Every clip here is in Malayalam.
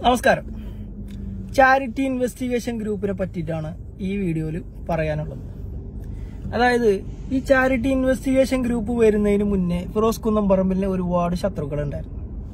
നമസ്കാരം ചാരിറ്റി ഇൻവെസ്റ്റിഗേഷൻ ഗ്രൂപ്പിനെ പറ്റിയിട്ടാണ് ഈ വീഡിയോയിൽ പറയാനുള്ളത് അതായത് ഈ ചാരിറ്റി ഇൻവെസ്റ്റിഗേഷൻ ഗ്രൂപ്പ് വരുന്നതിന് മുന്നേ ഫിറോസ് കുന്നംപറമ്പിലിന് ഒരുപാട് ശത്രുക്കളുണ്ടായിരുന്നു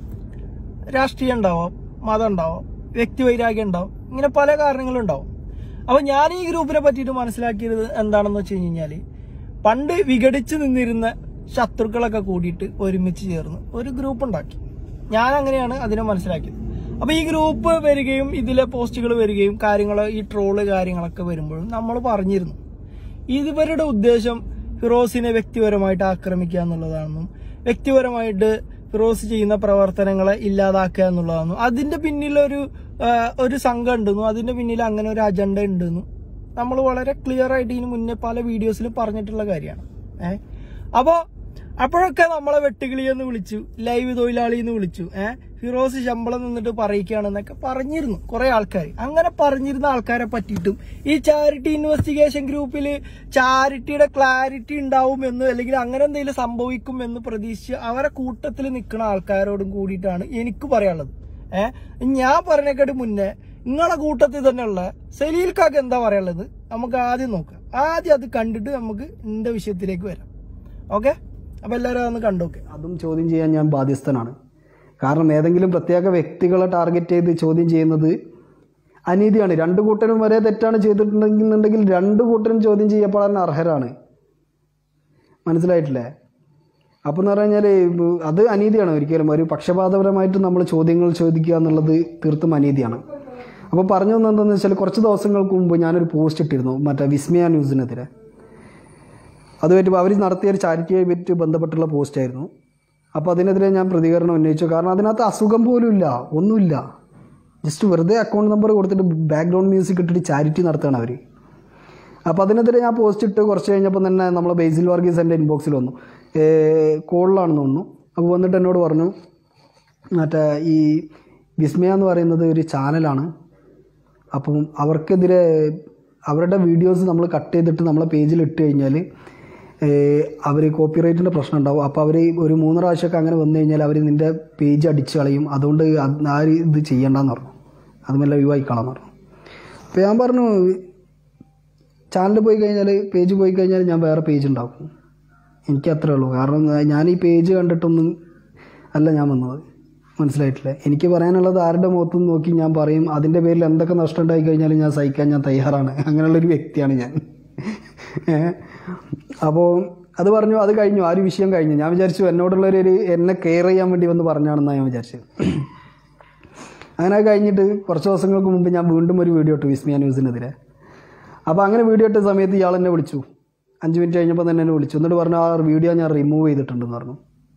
രാഷ്ട്രീയം ഉണ്ടാവാം മതം ഉണ്ടാവാം വ്യക്തിവൈരാഗ്യം ഉണ്ടാവും ഇങ്ങനെ പല കാരണങ്ങളും ഉണ്ടാവും അപ്പൊ ഞാൻ ഈ ഗ്രൂപ്പിനെ പറ്റിയിട്ട് മനസ്സിലാക്കിയത് എന്താണെന്ന് വെച്ച് കഴിഞ്ഞാല് പണ്ട് വിഘടിച്ച് നിന്നിരുന്ന ശത്രുക്കളൊക്കെ കൂടിയിട്ട് ഒരുമിച്ച് ചേർന്ന് ഒരു ഗ്രൂപ്പ് ഉണ്ടാക്കി ഞാൻ അങ്ങനെയാണ് അതിനെ മനസ്സിലാക്കിയത് അപ്പൊ ഈ ഗ്രൂപ്പ് വരികയും ഇതിലെ പോസ്റ്റുകൾ വരികയും കാര്യങ്ങൾ ഈ ട്രോള് കാര്യങ്ങളൊക്കെ വരുമ്പോഴും നമ്മൾ പറഞ്ഞിരുന്നു ഇവരുടെ ഉദ്ദേശം ഫിറോസിനെ വ്യക്തിപരമായിട്ട് ആക്രമിക്കുക എന്നുള്ളതാണെന്നും വ്യക്തിപരമായിട്ട് ഫിറോസ് ചെയ്യുന്ന പ്രവർത്തനങ്ങളെ ഇല്ലാതാക്കുക എന്നുള്ളതാണെന്നും അതിന്റെ പിന്നിൽ ഒരു ആ, ഒരു സംഘം ഉണ്ടെന്നും അതിന്റെ പിന്നിൽ അങ്ങനെ ഒരു അജണ്ട ഉണ്ടെന്നും നമ്മൾ വളരെ ക്ലിയർ ആയിട്ട് ഇതിന് മുന്നേ പല വീഡിയോസിലും പറഞ്ഞിട്ടുള്ള കാര്യമാണ് ഏഹ് അപ്പോ അപ്പോഴൊക്കെ നമ്മളെ വെട്ടുകിളി എന്ന് വിളിച്ചു ലൈവ് തൊഴിലാളി എന്ന് വിളിച്ചു ഏഹ് ഫിറോസ് ശമ്പളം നിന്നിട്ട് പറയിക്കുകയാണെന്നൊക്കെ പറഞ്ഞിരുന്നു കുറെ ആൾക്കാർ അങ്ങനെ പറഞ്ഞിരുന്ന ആൾക്കാരെ പറ്റിയിട്ടും ഈ ചാരിറ്റി ഇൻവെസ്റ്റിഗേഷൻ ഗ്രൂപ്പിൽ ചാരിറ്റിയുടെ ക്ലാരിറ്റി ഉണ്ടാവും എന്ന് അല്ലെങ്കിൽ അങ്ങനെ എന്തെങ്കിലും സംഭവിക്കും എന്ന് പ്രതീക്ഷിച്ച് അവരെ കൂട്ടത്തിൽ നിൽക്കുന്ന ആൾക്കാരോടും കൂടിയിട്ടാണ് എനിക്ക് പറയാനുള്ളത് ഏഹ് ഞാൻ പറഞ്ഞേക്കാട്ട് മുന്നേ നിങ്ങളെ കൂട്ടത്തിൽ തന്നെയുള്ള സലീൽക്കാക്ക് എന്താ പറയാനുള്ളത് നമുക്ക് ആദ്യം നോക്കാം ആദ്യം അത് കണ്ടിട്ട് നമുക്ക് എന്റെ വിഷയത്തിലേക്ക് വരാം ഓക്കെ അപ്പൊ എല്ലാവരും അതൊന്ന് കണ്ടോക്കെ അതും ചോദ്യം ചെയ്യാൻ ഞാൻ ബാധ്യസ്ഥനാണ് കാരണം ഏതെങ്കിലും പ്രത്യേക വ്യക്തികളെ ടാർഗറ്റ് ചെയ്ത് ചോദ്യം ചെയ്യുന്നത് അനീതിയാണ് രണ്ട് കൂട്ടരും വരെ തെറ്റാണ് ചെയ്തിട്ടുണ്ടെന്നുണ്ടെങ്കിൽ രണ്ട് കൂട്ടരും ചോദ്യം ചെയ്യപ്പെടാൻ അർഹരാണ് മനസ്സിലായിട്ടില്ലേ അപ്പം എന്ന് പറഞ്ഞു കഴിഞ്ഞാൽ അത് അനീതിയാണ് ഒരിക്കലും ഒരു പക്ഷപാതപരമായിട്ട് നമ്മൾ ചോദ്യങ്ങൾ ചോദിക്കുക എന്നുള്ളത് തീർത്തും അനീതിയാണ് അപ്പോൾ പറഞ്ഞു വന്നത് എന്താണെന്ന് വെച്ചാൽ കുറച്ച് ദിവസങ്ങൾക്ക് മുമ്പ് ഞാനൊരു പോസ്റ്റ് ഇട്ടിരുന്നു മറ്റേ വിസ്മയ ന്യൂസിനെതിരെ അതുമായിട്ട് അവർ നടത്തിയ ഒരു ചാരിറ്റിയെ പറ്റി ബന്ധപ്പെട്ടുള്ള പോസ്റ്റായിരുന്നു അപ്പോൾ അതിനെതിരെ ഞാൻ പ്രതികരണം ഉന്നയിച്ചു കാരണം അതിനകത്ത് അസുഖം പോലും ഇല്ല ഒന്നുമില്ല ജസ്റ്റ് വെറുതെ അക്കൗണ്ട് നമ്പർ കൊടുത്തിട്ട് ബാക്ക്ഗ്രൗണ്ട് മ്യൂസിക് ഇട്ടിട്ട് ചാരിറ്റി നടത്തുകയാണ് അവർ അപ്പോൾ അതിനെതിരെ ഞാൻ പോസ്റ്റ് ഇട്ട് കുറച്ച് കഴിഞ്ഞപ്പോൾ തന്നെ നമ്മളെ ബേസിൽ വർഗീസ് എൻ്റെ ഇൻബോക്സിൽ വന്നു കോളിലാണെന്ന് തോന്നുന്നു അപ്പോൾ വന്നിട്ട് എന്നോട് പറഞ്ഞു മറ്റേ ഈ വിസ്മയ എന്ന് പറയുന്നത് ഒരു ചാനലാണ് അപ്പം അവർക്കെതിരെ അവരുടെ വീഡിയോസ് നമ്മൾ കട്ട് ചെയ്തിട്ട് നമ്മളെ പേജിൽ ഇട്ട് കഴിഞ്ഞാൽ അവർ കോപ്പിറൈറ്റിൻ്റെ പ്രശ്നം ഉണ്ടാവും അപ്പോൾ അവർ ഒരു മൂന്ന് പ്രാവശ്യമൊക്കെ അങ്ങനെ വന്നു കഴിഞ്ഞാൽ അവർ നിൻ്റെ പേജ് അടിച്ച് കളയും അതുകൊണ്ട് അത് ആ ഒരു ഇത് ചെയ്യണ്ടെന്ന് പറഞ്ഞു അതുമെല്ലാം ഒഴിവാക്കിക്കളാന്ന് പറഞ്ഞു അപ്പോൾ ഞാൻ പറഞ്ഞു ചാനൽ പോയി കഴിഞ്ഞാൽ പേജ് പോയി കഴിഞ്ഞാൽ ഞാൻ വേറെ പേജ് ഉണ്ടാക്കും എനിക്ക് അത്രേ ഉള്ളൂ കാരണം ഞാൻ ഈ പേജ് കണ്ടിട്ടൊന്നും അല്ല ഞാൻ വന്നത് മനസ്സിലായിട്ടില്ലേ എനിക്ക് പറയാനുള്ളത് ആരുടെ മുഖത്തും നോക്കി ഞാൻ പറയും അതിൻ്റെ പേരിൽ എന്തൊക്കെ നഷ്ടം ഉണ്ടായി കഴിഞ്ഞാലും ഞാൻ സഹിക്കാൻ ഞാൻ തയ്യാറാണ് അങ്ങനെയുള്ളൊരു വ്യക്തിയാണ് ഞാൻ അപ്പോൾ അത് പറഞ്ഞു അത് കഴിഞ്ഞു ആ ഒരു വിഷയം കഴിഞ്ഞു ഞാൻ വിചാരിച്ചു എന്നോടുള്ളൊരു ഒരു എന്നെ കെയർ ചെയ്യാൻ വേണ്ടി വന്ന് പറഞ്ഞാണെന്നാണ് ഞാൻ വിചാരിച്ചത് അങ്ങനെ അത് കഴിഞ്ഞിട്ട് കുറച്ച് ദിവസങ്ങൾക്ക് മുമ്പ് ഞാൻ വീണ്ടും ഒരു വീഡിയോ ഇട്ടു വിസ്മിയ ന്യൂസിനെതിരെ അപ്പോൾ അങ്ങനെ വീഡിയോ ഇട്ട സമയത്ത് ഇയാൾ എന്നെ വിളിച്ചു അഞ്ച് മിനിറ്റ് കഴിഞ്ഞപ്പോൾ തന്നെ എന്നെ വിളിച്ചു എന്നിട്ട് പറഞ്ഞു ആ വീഡിയോ ഞാൻ റിമൂവ് ചെയ്തിട്ടുണ്ടെന്ന് പറഞ്ഞു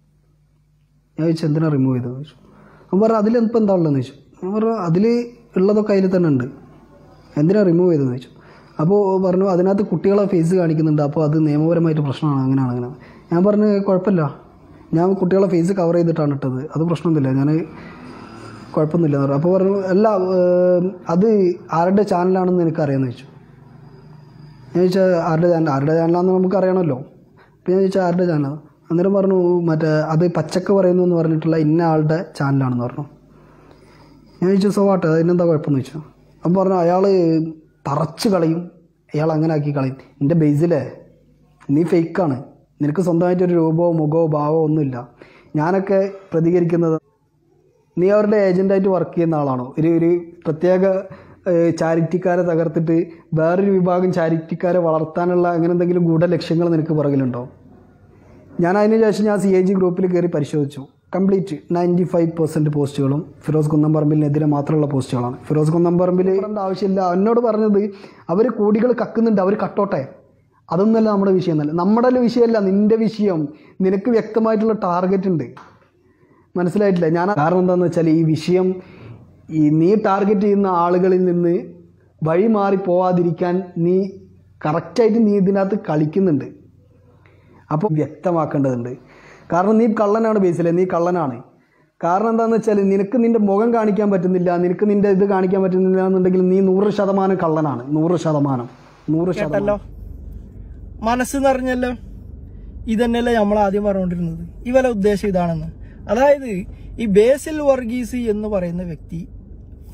ഞാൻ ചോദിച്ചു എന്തിനാണ് റിമൂവ് ചെയ്തത് ചോദിച്ചു അവൻ പറഞ്ഞു അതിൽ ഇപ്പം എന്താ ഉള്ളതെന്ന് ചോദിച്ചു ഞാൻ പറഞ്ഞു അതിൽ ഉള്ളതൊക്കെ അതിൽ തന്നെ ഉണ്ട് എന്തിനാണ് റിമൂവ് ചെയ്തതെന്ന് ചോദിച്ചു അപ്പോൾ പറഞ്ഞു അതിനകത്ത് കുട്ടികളെ ഫേസ് കാണിക്കുന്നുണ്ട് അപ്പോൾ അത് നിയമപരമായിട്ട് പ്രശ്നമാണ് അങ്ങനെയാണ് അങ്ങനെ ഞാൻ പറഞ്ഞു കുഴപ്പമില്ല ഞാൻ കുട്ടികളെ ഫേസ് കവർ ചെയ്തിട്ടാണ് ഇട്ടത് അത് പ്രശ്നമൊന്നുമില്ല ഞാൻ കുഴപ്പമൊന്നുമില്ല എന്ന് പറഞ്ഞു അപ്പോൾ പറഞ്ഞു അല്ല ഏഹ്, അത് ആരുടെ ചാനലാണെന്ന് എനിക്ക് അറിയാമെന്ന് ചോദിച്ചു ഞാൻ ചോദിച്ചാൽ ആരുടെ ചാനൽ ആരുടെ ചാനലാണെന്ന് നമുക്ക് അറിയണമല്ലോ അപ്പോൾ ഞാൻ ചോദിച്ചാൽ ആരുടെ ചാനലാണ് അന്നേരം പറഞ്ഞു മറ്റേ അത് പച്ചക്ക് പറയുന്നു എന്ന് പറഞ്ഞിട്ടുള്ള ഇന്ന ആളുടെ ചാനലാണെന്ന് പറഞ്ഞു ഞാൻ ചോദിച്ചു സോ വാട്ട് അതിനെന്താ കുഴപ്പമെന്ന് ചോദിച്ചു അപ്പം പറഞ്ഞു അയാൾ തറച്ച് കളയും അയാൾ അങ്ങനെ ആക്കി കളയും എൻ്റെ ബേസിലേ നീ ഫേക്കാണ് നിനക്ക് സ്വന്തമായിട്ടൊരു രൂപമോ മുഖമോ ഭാവമോ ഒന്നുമില്ല ഞാനൊക്കെ പ്രതികരിക്കുന്നത് നീ അവരുടെ ഏജൻ്റായിട്ട് വർക്ക് ചെയ്യുന്ന ആളാണോ ഒരു ഒരു പ്രത്യേക ഏഹ്, ചാരിറ്റിക്കാരെ തകർത്തിട്ട് വേറൊരു വിഭാഗം ചാരിറ്റിക്കാരെ വളർത്താനുള്ള അങ്ങനെ എന്തെങ്കിലും ഗൂഢലക്ഷ്യങ്ങൾ നിനക്ക് പുറകിലുണ്ടോ ഞാൻ അതിന് ശേഷം ഞാൻ സി എ ജി ഗ്രൂപ്പിൽ കയറി പരിശോധിച്ചു കംപ്ലീറ്റ് നയൻറ്റി ഫൈവ് പെർസെൻറ്റ് പോസ്റ്റുകളും ഫിറോസ് കുന്നംപറമ്പിലിനെതിരെ മാത്രമുള്ള പോസ്റ്റുകളാണ് ഫിറോസ് കുന്നംപറമ്പിൽ പറയേണ്ട ആവശ്യമില്ല എന്നോട് പറഞ്ഞത് അവർ കോടികൾ കക്കുന്നുണ്ട് അവർ കട്ടോട്ടെ അതൊന്നുമല്ല നമ്മുടെ വിഷയം എന്നല്ല നമ്മുടെ വിഷയമല്ല നിൻ്റെ വിഷയം നിനക്ക് വ്യക്തമായിട്ടുള്ള ടാർഗറ്റ് ഉണ്ട് മനസ്സിലായിട്ടില്ല ഞാൻ കാരണം എന്താണെന്ന് വെച്ചാൽ ഈ വിഷയം ഈ നീ ടാർഗറ്റ് ചെയ്യുന്ന ആളുകളിൽ നിന്ന് വഴി മാറി പോവാതിരിക്കാൻ നീ കറക്റ്റായിട്ട് നീ ഇതിനകത്ത് കളിക്കുന്നുണ്ട് അപ്പോൾ വ്യക്തമാക്കേണ്ടതുണ്ട് കാരണം നീ കള്ളനാണ് ബേസിലെ നീ കള്ളനാണ് കാരണം എന്താണെന്ന് വെച്ചാൽ നിനക്ക് നിന്റെ മുഖം കാണിക്കാൻ പറ്റുന്നില്ല നിനക്ക് നിന്റെ ഇത് കാണിക്കാൻ പറ്റുന്നില്ല എന്നുണ്ടെങ്കിൽ നീ നൂറ് ശതമാനം കള്ളനാണ് നൂറ് ശതമാനം നൂറ് കേട്ടല്ലോ ശതമാനം മനസ്സ് നിറഞ്ഞല്ലോ ഇതന്നെയല്ലേ നമ്മൾ ആദ്യം പറഞ്ഞുകൊണ്ടിരുന്നത് ഇവരെ ഉദ്ദേശം ഇതാണെന്ന് അതായത് ഈ ബേസിൽ വർഗീസ് എന്ന് പറയുന്ന വ്യക്തി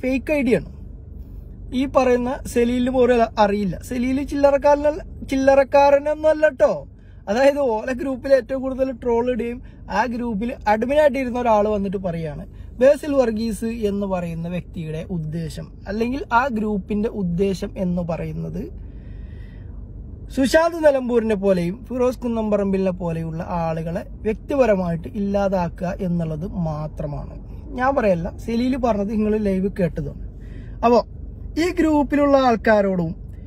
ഫേക്ക് ഐ ആണ് ഈ പറയുന്ന സലീലിന് പോലും അറിയില്ല സലീല് ചില്ലറക്കാരന ചില്ലറക്കാരനൊന്നും അല്ല കേട്ടോ അതായത് ഓല ഗ്രൂപ്പിൽ ഏറ്റവും കൂടുതൽ ട്രോൾ ഇടുകയും ആ ഗ്രൂപ്പിൽ അഡ്മിനായിട്ട് ഇരുന്ന ഒരാൾ വന്നിട്ട് പറയാണ് ബേസിൽ വർഗീസ് എന്ന് പറയുന്ന വ്യക്തിയുടെ ഉദ്ദേശം അല്ലെങ്കിൽ ആ ഗ്രൂപ്പിന്റെ ഉദ്ദേശം എന്ന് പറയുന്നത് സുശാന്ത് നിലമ്പൂരിനെ പോലെയും ഫിറോസ് കുന്നംപറമ്പിലിനെ പോലെയുള്ള ആളുകളെ വ്യക്തിപരമായിട്ട് ഇല്ലാതാക്കുക എന്നുള്ളത് മാത്രമാണ് ഞാൻ പറയല്ല സെലീല് പറഞ്ഞത് നിങ്ങൾ ലൈവ് കേട്ടതാണ് അപ്പോ ഈ ഗ്രൂപ്പിലുള്ള ആൾക്കാരോടും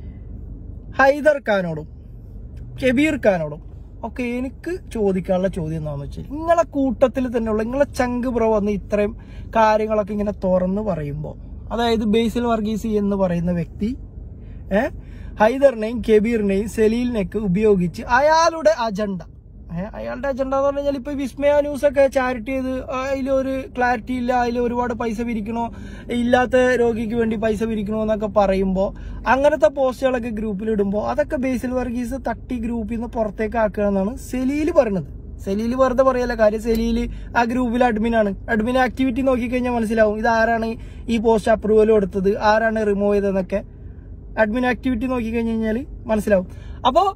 ഹൈദർ ഖാനോടും കബീർ ഖാനോടും ഒക്കെ എനിക്ക് ചോദിക്കാനുള്ള ചോദ്യം എന്താണെന്ന് വെച്ചാൽ നിങ്ങളെ കൂട്ടത്തിൽ തന്നെയുള്ള നിങ്ങളെ ചങ്ക് ബ്രോ വന്ന് ഇത്രയും കാര്യങ്ങളൊക്കെ ഇങ്ങനെ തുറന്ന് പറയുമ്പോൾ അതായത് ബേസിൽ വർഗീസ് എന്ന് പറയുന്ന വ്യക്തി ഏഹ് ഹൈദറിനെയും കബീറിനെയും സലീലിനെയൊക്കെ ഉപയോഗിച്ച് അയാളുടെ അജണ്ട ഏഹ് അയാളുടെ അജണ്ട എന്ന് പറഞ്ഞു കഴിഞ്ഞാൽ ഇപ്പൊ വിസ്മയ ന്യൂസ് ഒക്കെ ചാരിറ്റി ചെയ്ത് അതിലൊരു ക്ലാരിറ്റി ഇല്ല അതിൽ ഒരുപാട് പൈസ പിരിക്കണോ ഇല്ലാത്ത രോഗിക്ക് വേണ്ടി പൈസ പിരിക്കണോ എന്നൊക്കെ പറയുമ്പോൾ അങ്ങനത്തെ പോസ്റ്റുകളൊക്കെ ഗ്രൂപ്പിൽ ഇടുമ്പോൾ അതൊക്കെ ബേസിൽ വർഗീസ് തട്ടി ഗ്രൂപ്പിൽ നിന്ന് പുറത്തേക്ക് ആക്കുക എന്നാണ് സെലീല് പറയുന്നത് സെലീല് വെറുതെ പറയല്ല കാര്യം സെലീല് ആ ഗ്രൂപ്പിൽ അഡ്മിനാണ് അഡ്മിൻ ആക്ടിവിറ്റി നോക്കിക്കഴിഞ്ഞാൽ മനസ്സിലാവും ഇത് ആരാണ് ഈ പോസ്റ്റ് അപ്രൂവൽ കൊടുത്തത് ആരാണ് റിമൂവ് ചെയ്തതെന്നൊക്കെ അഡ്മിൻ ആക്ടിവിറ്റി നോക്കിക്കഴിഞ്ഞ് കഴിഞ്ഞാൽ മനസ്സിലാവും അപ്പോൾ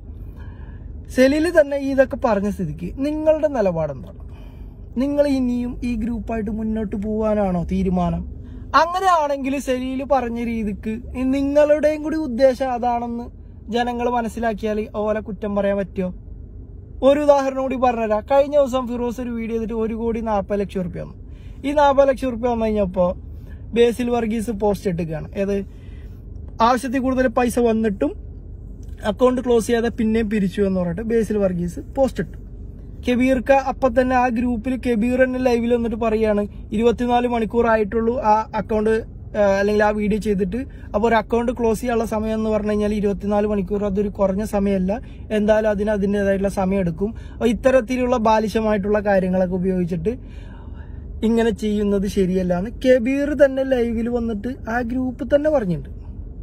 സെലില് തന്നെ ഈ ഇതൊക്കെ പറഞ്ഞ സ്ഥിതിക്ക് നിങ്ങളുടെ നിലപാടെന്താണ് നിങ്ങൾ ഇനിയും ഈ ഗ്രൂപ്പായിട്ട് മുന്നോട്ട് പോകാനാണോ തീരുമാനം അങ്ങനെയാണെങ്കിൽ സെലീല് പറഞ്ഞ രീതിക്ക് ഈ നിങ്ങളുടെയും കൂടി ഉദ്ദേശം അതാണെന്ന് ജനങ്ങൾ മനസ്സിലാക്കിയാൽ ഓലെ കുറ്റം പറയാൻ പറ്റുമോ ഒരു ഉദാഹരണം കൂടി പറഞ്ഞുതരാം കഴിഞ്ഞ ദിവസം ഫിറോസ് ഒരു വീഡിയോ ചെയ്തിട്ട് ഒരു കോടി നാൽപ്പത് ലക്ഷം റുപ്യ വന്നു ഈ നാൽപ്പത് ലക്ഷം റുപ്യ വന്നു കഴിഞ്ഞപ്പോൾ ബേസിൽ വർഗീസ് പോസ്റ്റ് ഇട്ടിക്കുകയാണ് ഏത് ആവശ്യത്തിൽ കൂടുതൽ പൈസ വന്നിട്ടും അക്കൗണ്ട് ക്ലോസ് ചെയ്യാതെ പിന്നെയും പിരിച്ചു എന്ന് പറഞ്ഞിട്ട് ബേസിൽ വർഗീസ് പോസ്റ്റ് ഇട്ടു കെബീർക്ക് അപ്പൊ തന്നെ ആ ഗ്രൂപ്പിൽ കെബീർ തന്നെ ലൈവിൽ വന്നിട്ട് പറയാണ് ഇരുപത്തിനാല് മണിക്കൂർ ആയിട്ടുള്ളൂ ആ അക്കൗണ്ട് അല്ലെങ്കിൽ ആ വീഡിയോ ചെയ്തിട്ട് അപ്പോൾ ഒരു അക്കൗണ്ട് ക്ലോസ് ചെയ്യാനുള്ള സമയം എന്ന് പറഞ്ഞു കഴിഞ്ഞാൽ ഇരുപത്തിനാല് മണിക്കൂർ അതൊരു കുറഞ്ഞ സമയമല്ല എന്തായാലും അതിന് അതിൻ്റെതായിട്ടുള്ള സമയം എടുക്കും അപ്പോൾ ഇത്തരത്തിലുള്ള ബാലിശമായിട്ടുള്ള കാര്യങ്ങളൊക്കെ ഉപയോഗിച്ചിട്ട് ഇങ്ങനെ ചെയ്യുന്നത് ശരിയല്ല എന്ന് കെബീർ തന്നെ ലൈവിൽ വന്നിട്ട് ആ ഗ്രൂപ്പ് തന്നെ പറഞ്ഞിട്ടുണ്ട്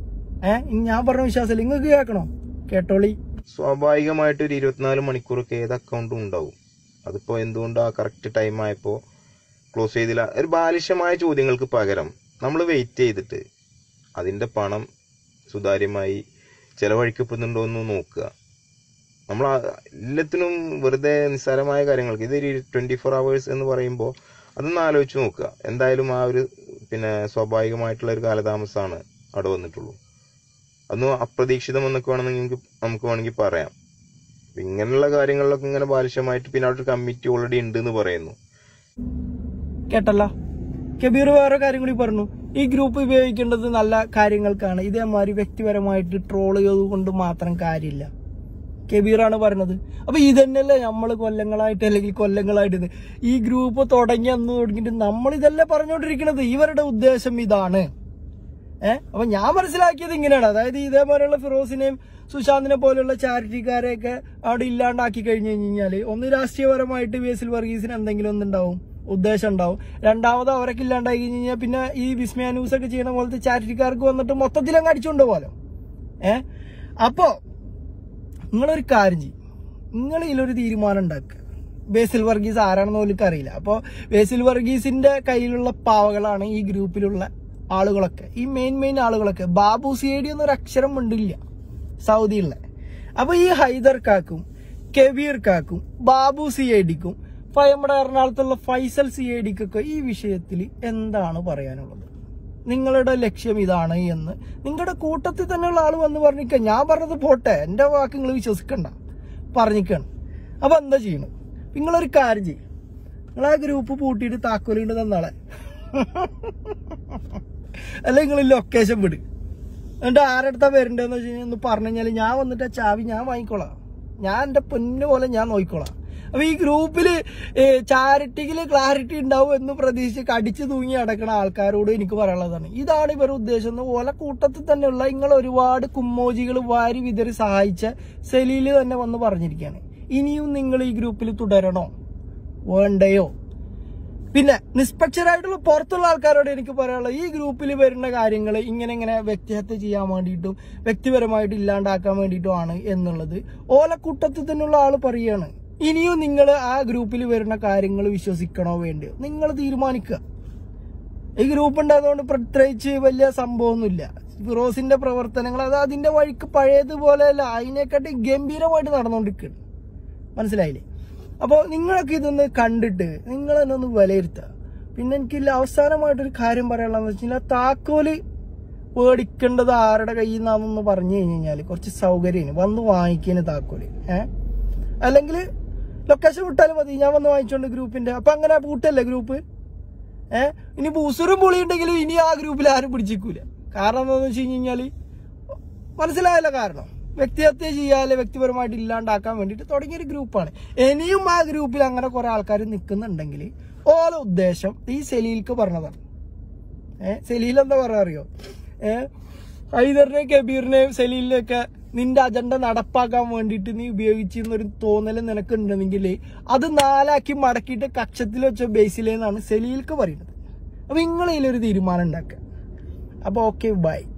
ഏഹ് ഞാൻ പറഞ്ഞ വിശ്വാസമില്ല നിങ്ങൾക്ക് കേൾക്കണോ കേട്ടോളി സ്വാഭാവികമായിട്ട് ഒരു ഇരുപത്തിനാല് മണിക്കൂറൊക്കെ ഏത് അക്കൗണ്ടും ഉണ്ടാവും അതിപ്പോ എന്തുകൊണ്ട് ആ കറക്റ്റ് ടൈം ആയപ്പോ ക്ലോസ് ചെയ്തില്ല ഒരു ബാലിശമായ ചോദ്യങ്ങൾക്ക് പകരം നമ്മൾ വെയിറ്റ് ചെയ്തിട്ട് അതിന്റെ പണം സുതാര്യമായി ചെലവഴിക്കപ്പെടുന്നുണ്ടോ എന്ന് നോക്കുക നമ്മൾ എല്ലാത്തിനും വെറുതെ നിസ്സാരമായ കാര്യങ്ങൾക്ക് ഇതൊരു ട്വന്റി ഫോർ അവേഴ്സ് എന്ന് പറയുമ്പോൾ അതൊന്ന് ആലോചിച്ച് നോക്കുക എന്തായാലും ആ ഒരു പിന്നെ സ്വാഭാവികമായിട്ടുള്ള ഒരു കാലതാമസമാണ് അവിടെ വന്നിട്ടുള്ളൂ അതൊന്നും അപ്രതീക്ഷിതം എന്നൊക്കെ വേണമെങ്കിൽ നമുക്ക് നമുക്ക് വേണമെങ്കിൽ പറയാം അപ്പൊ ഇങ്ങനെയുള്ള കാര്യങ്ങളിലൊക്കെ ഇങ്ങനെ ബാലിശമായിട്ട് പിന്നെ അവിടെ ഒരു കമ്മിറ്റി ഓൾറെഡി ഉണ്ട് എന്ന് പറയുന്നു കേട്ടല്ല കബീർ വേറെ കാര്യം കൂടി പറഞ്ഞു ഈ ഗ്രൂപ്പ് ഉപയോഗിക്കേണ്ടത് നല്ല കാര്യങ്ങൾക്കാണ് ഇതേമാതിരി വ്യക്തിപരമായിട്ട് ട്രോൾ ചെയ്തത് കൊണ്ട് മാത്രം കാര്യമില്ല കബീറാണ് പറഞ്ഞത് അപ്പൊ ഇതന്നെയല്ലേ നമ്മൾ കൊല്ലങ്ങളായിട്ട് അല്ലെങ്കിൽ കൊല്ലങ്ങളായിട്ട് ഇത് ഈ ഗ്രൂപ്പ് തുടങ്ങി അന്ന് തുടങ്ങിയിട്ട് നമ്മൾ ഇതല്ലേ പറഞ്ഞുകൊണ്ടിരിക്കുന്നത് ഇവരുടെ ഉദ്ദേശം ഇതാണ് ഏഹ് അപ്പൊ ഞാൻ മനസ്സിലാക്കിയത് ഇങ്ങനെയാണ് അതായത് ഇതേപോലെയുള്ള ഫിറോസിനെയും സുശാന്തിനെ പോലെയുള്ള ചാരിറ്റിക്കാരെയൊക്കെ അവിടെ ഇല്ലാണ്ടാക്കി കഴിഞ്ഞു കഴിഞ്ഞാല് ഒന്ന് രാഷ്ട്രീയപരമായിട്ട് ബേസിൽ വർഗീസിന് എന്തെങ്കിലും ഒന്നുണ്ടാവും ഉദ്ദേശം ഉണ്ടാവും രണ്ടാമത് അവരൊക്കെ ഇല്ലാണ്ടായി കഴിഞ്ഞ് കഴിഞ്ഞാൽ പിന്നെ ഈ വിസ്മയ ന്യൂസ് ഒക്കെ ചെയ്യണ പോലത്തെ ചാരിറ്റിക്കാർക്ക് വന്നിട്ട് മൊത്തത്തിൽ അങ്ങ് അടിച്ചുകൊണ്ട് പോലോ ഏഹ് അപ്പോ നിങ്ങളൊരു കാര്യം ചെയ്യും നിങ്ങൾ ഇതിലൊരു തീരുമാനം ഉണ്ടാക്കുക ബേസിൽ വർഗീസ് ആരാണെന്ന് പോലും അറിയില്ല അപ്പോൾ ബേസിൽ വർഗീസിന്റെ കയ്യിലുള്ള പാവകളാണ് ഈ ഗ്രൂപ്പിലുള്ള ആളുകളൊക്കെ ഈ മെയിൻ മെയിൻ ആളുകളൊക്കെ ബാബു സി ഐ ഡി എന്നൊരു അക്ഷരം മിണ്ടില്ല സൗദിയുള്ള അപ്പൊ ഈ ഹൈദർ കാക്കും കെബീർ കാക്കും ബാബു സി ഐ ഡിക്കും നമ്മുടെ എറണാകുളത്തുള്ള ഫൈസൽ സി ഐ ഡിക്കൊക്കെ ഈ വിഷയത്തിൽ എന്താണ് പറയാനുള്ളത് നിങ്ങളുടെ ലക്ഷ്യം ഇതാണ് എന്ന് നിങ്ങളുടെ കൂട്ടത്തിൽ തന്നെയുള്ള ആൾ വന്ന് പറഞ്ഞിക്ക ഞാൻ പറഞ്ഞത് പോട്ടെ എന്റെ വാക്ക് നിങ്ങൾ വിശ്വസിക്കണ്ട പറഞ്ഞിക്കാണ് അപ്പൊ എന്താ ചെയ്യണം നിങ്ങളൊരു കാര്യം ചെയ്യും നിങ്ങൾ ആ ഗ്രൂപ്പ് പൂട്ടിയിട്ട് താക്കോലിണ്ട് തന്നാളെ അല്ല നിങ്ങൾ ലൊക്കേഷൻ വിട് എന്നിട്ട് ആരെടുത്താ വരണ്ടെന്ന് വെച്ച് കഴിഞ്ഞാൽ ഒന്ന് പറഞ്ഞു കഴിഞ്ഞാൽ ഞാൻ വന്നിട്ട് ആ ചാവി ഞാൻ വാങ്ങിക്കോളാം ഞാൻ എന്റെ പൊന്നു പോലെ ഞാൻ നോക്കിക്കോളാം അപ്പൊ ഈ ഗ്രൂപ്പില് ചാരിറ്റിയില് ക്ലാരിറ്റി ഉണ്ടാവും എന്ന് പ്രതീക്ഷിച്ച് കടിച്ചു തൂങ്ങി അടക്കണ ആൾക്കാരോട് എനിക്ക് പറയാനുള്ളതാണ് ഇതാണ് ഇവരുടെ ഉദ്ദേശം എന്ന് ഓല കൂട്ടത്തിൽ തന്നെയുള്ള നിങ്ങൾ ഒരുപാട് കുമ്മോജികൾ വാരി വിതറി സഹായിച്ച സെലീല് തന്നെ വന്ന് പറഞ്ഞിരിക്കുകയാണ് ഇനിയും നിങ്ങൾ ഈ ഗ്രൂപ്പിൽ തുടരണോ വേണ്ടയോ പിന്നെ നിഷ്പക്ഷരായിട്ടുള്ള പുറത്തുള്ള ആൾക്കാരോട് എനിക്ക് പറയാനുള്ളത് ഈ ഗ്രൂപ്പിൽ വരുന്ന കാര്യങ്ങൾ ഇങ്ങനെ ഇങ്ങനെ വ്യക്തിഹത്യ ചെയ്യാൻ വേണ്ടിയിട്ടും വ്യക്തിപരമായിട്ട് ഇല്ലാണ്ടാക്കാൻ വേണ്ടിയിട്ടുമാണ് എന്നുള്ളത് ഓലക്കൂട്ടത്തിൽ തന്നെയുള്ള ആള് പറയാണ് ഇനിയും നിങ്ങൾ ആ ഗ്രൂപ്പിൽ വരുന്ന കാര്യങ്ങൾ വിശ്വസിക്കണോ വേണ്ടയോ നിങ്ങൾ തീരുമാനിക്കുക ഈ ഗ്രൂപ്പ് ഉണ്ടായതുകൊണ്ട് പ്രത്യേകിച്ച് വലിയ സംഭവമൊന്നുമില്ല ഫിറോസിന്റെ പ്രവർത്തനങ്ങൾ അത് അതിന്റെ വഴിക്ക് പഴയതുപോലെയല്ല അതിനെക്കാട്ടി ഗംഭീരമായിട്ട് നടന്നുകൊണ്ടിരിക്കുകയാണ് മനസ്സിലായില്ലേ അപ്പോൾ നിങ്ങളൊക്കെ ഇതൊന്ന് കണ്ടിട്ട് നിങ്ങൾ തന്നെ ഒന്ന് വിലയിരുത്തുക പിന്നെ എനിക്കില്ല അവസാനമായിട്ടൊരു കാര്യം പറയാനുള്ളതെന്ന് വെച്ച് കഴിഞ്ഞാൽ താക്കോല് മേടിക്കേണ്ടത് ആരുടെ കയ്യിൽ നിന്നാണെന്ന് പറഞ്ഞു കഴിഞ്ഞ് കഴിഞ്ഞാൽ കുറച്ച് സൗകര്യമാണ് വന്ന് വാങ്ങിക്കാന് താക്കോല് ഏഹ് അല്ലെങ്കിൽ ലൊക്കേഷൻ വിട്ടാലും മതി ഞാൻ വന്ന് വാങ്ങിച്ചോണ്ട് ഗ്രൂപ്പിന്റെ അപ്പൊ അങ്ങനെ പൂട്ടല്ലേ ഗ്രൂപ്പ് ഏഹ് ഇനി ബൂസറും പൊളി ഉണ്ടെങ്കിലും ഇനി ആ ഗ്രൂപ്പിൽ ആരും പിടിച്ചിരിക്കൂല കാരണം എന്താണെന്ന് വെച്ച് കഴിഞ്ഞാല് മനസ്സിലായല്ലോ കാരണം വ്യക്തിഹത്യ ചെയ്യാതെ വ്യക്തിപരമായിട്ട് ഇല്ലാണ്ടാക്കാൻ വേണ്ടിയിട്ട് തുടങ്ങിയൊരു ഗ്രൂപ്പാണ് ഇനിയും ആ ഗ്രൂപ്പിൽ അങ്ങനെ കുറെ ആൾക്കാർ നിൽക്കുന്നുണ്ടെങ്കിൽ ഓല ഉദ്ദേശം ഈ സെലീൽക്ക് പറഞ്ഞതാണ് ഏഹ് സെലീൽ എന്താ പറയാ അറിയോ ഏഹ് ഹൈദറിനെയും കബീറിനെയും സെലീലിനെയൊക്കെ നിന്റെ അജണ്ട നടപ്പാക്കാൻ വേണ്ടിയിട്ട് നീ ഉപയോഗിച്ചിരുന്നൊരു തോന്നൽ നിനക്കുണ്ടെങ്കിൽ അത് നാലാക്കി മടക്കിയിട്ട് കക്ഷത്തിൽ വെച്ച ബേസിലെന്നാണ് സെലീൽക്ക് പറയുന്നത് അപ്പൊ നിങ്ങൾ ഇതിലൊരു തീരുമാനം ഉണ്ടാക്കുക അപ്പൊ ഓക്കെ ബൈ